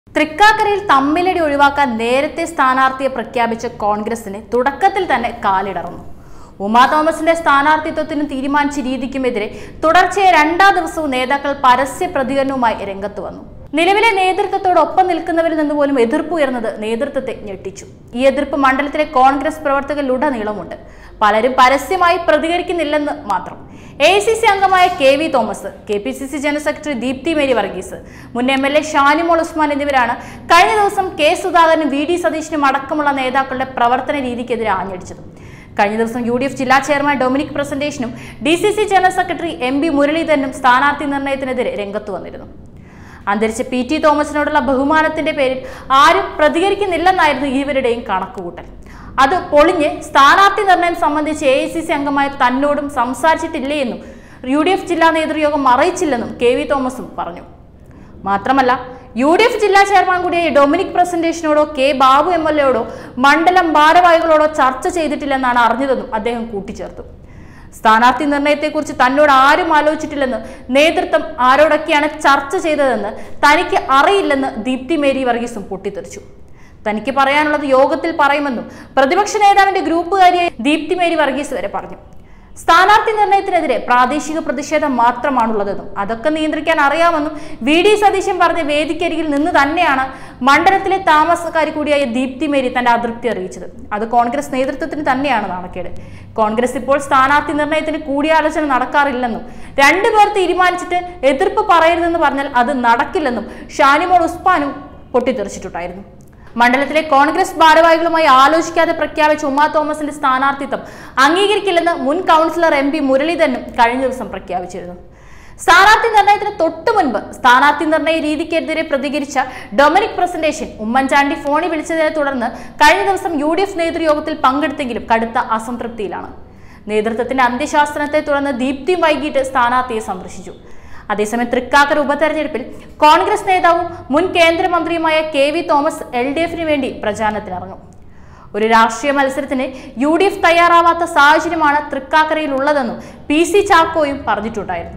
തൃക്കാക്കരയിൽ തമ്മിലടി ഒഴിവാക്കാൻ നേരത്തെ സ്ഥാനാർത്ഥിയെ പ്രഖ്യാപിച്ച കോൺഗ്രസിന് തുടക്കത്തിൽ തന്നെ കാലിടറുന്നു ഉമാ തോമസിന്റെ സ്ഥാനാർത്ഥിത്വത്തിനും തീരുമാനിച്ച രീതിക്കുമെതിരെ തുടർച്ചയായ രണ്ടാം ദിവസവും നേതാക്കൾ പരസ്യ പ്രതികരണവുമായി രംഗത്ത് വന്നു നിലവിലെ നേതൃത്വത്തോടൊപ്പം നിൽക്കുന്നവരിൽ നിന്ന് പോലും എതിർപ്പ് ഉയർന്നത് നേതൃത്വത്തെ ഞെട്ടിച്ചു ഈ എതിർപ്പ് മണ്ഡലത്തിലെ കോൺഗ്രസ് പ്രവർത്തകരിലുടനീളമുണ്ട് പലരും പരസ്യമായി പ്രതികരിക്കുന്നില്ലെന്ന് മാത്രം എ സി സി അംഗമായ K V Thomas K P C C general secretary Deepthi Mary Varghese മുൻ M L A Shanimol Usman എന്നിവരാണ് കഴിഞ്ഞ ദിവസം കെ സുധാകരനും വി ഡി സതീശനും അടക്കമുള്ള നേതാക്കളുടെ പ്രവർത്തന രീതിക്കെതിരെ ആഞ്ഞടിച്ചത് കഴിഞ്ഞ ദിവസം യു ഡി എഫ് ജില്ലാ ചെയർമാൻ ഡൊമിനിക് പ്രസന്റേഷനും D C C general secretary M B മുരളീധരനും സ്ഥാനാർത്ഥി നിർണയത്തിനെതിരെ രംഗത്ത് വന്നിരുന്നു അന്തരിച്ച പി ടി തോമസിനോടുള്ള ബഹുമാനത്തിന്റെ പേരിൽ ആരും പ്രതികരിക്കുന്നില്ലെന്നായിരുന്നു ഇരുവരുടെയും കണക്കുകൂട്ടൽ അത് പൊളിഞ്ഞ് സ്ഥാനാർത്ഥി നിർണയം സംബന്ധിച്ച് എ ഐ സി സി അംഗമായ തന്നോടും സംസാരിച്ചിട്ടില്ലേ എന്നും യു ഡി എഫ് ജില്ലാ നേതൃയോഗം അറിയിച്ചില്ലെന്നും കെ വി തോമസും പറഞ്ഞു മാത്രമല്ല യു ഡി എഫ് ജില്ലാ ചെയർമാൻ കൂടിയായ ഡൊമിനിക് പ്രസന്റേഷനോടോ കെ ബാബു എം എൽ എയോടോ മണ്ഡലം ഭാരവാഹികളോടോ ചർച്ച ചെയ്തിട്ടില്ലെന്നാണ് അറിഞ്ഞതെന്നും അദ്ദേഹം കൂട്ടിച്ചേർത്തു സ്ഥാനാർത്ഥി നിർണയത്തെക്കുറിച്ച് തന്നോട് ആരും ആലോചിച്ചിട്ടില്ലെന്ന് നേതൃത്വം ആരോടൊക്കെയാണ് ചർച്ച ചെയ്തതെന്ന് തനിക്ക് അറിയില്ലെന്ന് ദീപ്തി മേരി വർഗീസും പൊട്ടിത്തെറിച്ചു തനിക്ക് പറയാനുള്ളത് യോഗത്തിൽ പറയുമെന്നും പ്രതിപക്ഷ നേതാവിന്റെ ഗ്രൂപ്പുകാരിയായ ദീപ്തി മേരി വർഗീസ് വരെ പറഞ്ഞു സ്ഥാനാർത്ഥി നിർണയത്തിനെതിരെ പ്രാദേശിക പ്രതിഷേധം മാത്രമാണുള്ളതെന്നും അതൊക്കെ നിയന്ത്രിക്കാൻ അറിയാമെന്നും വി ഡി സതീശൻ പറഞ്ഞ വേദിക്കരികിൽ നിന്ന് തന്നെയാണ് മണ്ഡലത്തിലെ താമസക്കാരി കൂടിയായ ദീപ്തി മേരി തന്റെ അതൃപ്തി അറിയിച്ചത് അത് കോൺഗ്രസ് നേതൃത്വത്തിന് തന്നെയാണ് നാണക്കേട് കോൺഗ്രസ് ഇപ്പോൾ സ്ഥാനാർത്ഥി നിർണയത്തിന് കൂടിയാലോചന നടക്കാറില്ലെന്നും രണ്ടുപേർ തീരുമാനിച്ചിട്ട് എതിർപ്പ് പറയരുതെന്ന് പറഞ്ഞാൽ അത് നടക്കില്ലെന്നും ഷാനിമോൾ ഉസ്മാനും പൊട്ടിത്തെറിച്ചിട്ടുണ്ടായിരുന്നു മണ്ഡലത്തിലെ കോൺഗ്രസ് ഭാരവാഹികളുമായി ആലോചിക്കാതെ പ്രഖ്യാപിച്ച ഉമാ തോമസിന്റെ സ്ഥാനാർത്ഥിത്വം അംഗീകരിക്കില്ലെന്ന് മുൻ കൗൺസിലർ എം പി മുരളീധരനും കഴിഞ്ഞ ദിവസം പ്രഖ്യാപിച്ചിരുന്നു സ്ഥാനാർത്ഥി നിർണയത്തിന് തൊട്ടു മുൻപ് സ്ഥാനാർത്ഥി നിർണയ രീതിക്കെതിരെ പ്രതികരിച്ച ഡൊമിനിക് പ്രസന്റേഷൻ ഉമ്മൻചാണ്ടി ഫോണിൽ വിളിച്ചതിനെ തുടർന്ന് കഴിഞ്ഞ ദിവസം യു ഡി എഫ് നേതൃയോഗത്തിൽ പങ്കെടുത്തെങ്കിലും കടുത്ത അസംതൃപ്തിയിലാണ് നേതൃത്വത്തിന്റെ അന്ത്യശാസനത്തെ തുടർന്ന് ദീപ്തിയും വൈകിട്ട് സ്ഥാനാർത്ഥിയെ സന്ദർശിച്ചു അതേസമയം തൃക്കാക്കര ഉപതെരഞ്ഞെടുപ്പിൽ കോൺഗ്രസ് നേതാവും മുൻ കേന്ദ്രമന്ത്രിയുമായ K V Thomas L D എഫിന് വേണ്ടി പ്രചാരണത്തിനിറങ്ങും ഒരു രാഷ്ട്രീയ മത്സരത്തിന് യു ഡി എഫ് തയ്യാറാവാത്ത സാഹചര്യമാണ് തൃക്കാക്കരയിൽ ഉള്ളതെന്നും പി സി ചാക്കോയും പറഞ്ഞിട്ടുണ്ടായിരുന്നു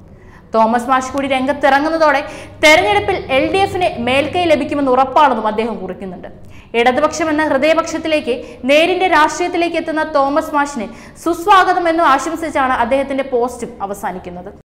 തോമസ് മാഷ് കൂടി രംഗത്തിറങ്ങുന്നതോടെ തെരഞ്ഞെടുപ്പിൽ എൽ ഡി എഫിന് മേൽക്കൈ ലഭിക്കുമെന്ന് ഉറപ്പാണെന്നും അദ്ദേഹം കുറിക്കുന്നുണ്ട് ഇടതുപക്ഷം എന്ന ഹൃദയപക്ഷത്തിലേക്ക് നേരിന്റെ രാഷ്ട്രീയത്തിലേക്ക് എത്തുന്ന തോമസ് മാഷിനെ സുസ്വാഗതം എന്നും ആശംസിച്ചാണ് അദ്ദേഹത്തിന്റെ പോസ്റ്റും അവസാനിക്കുന്നത്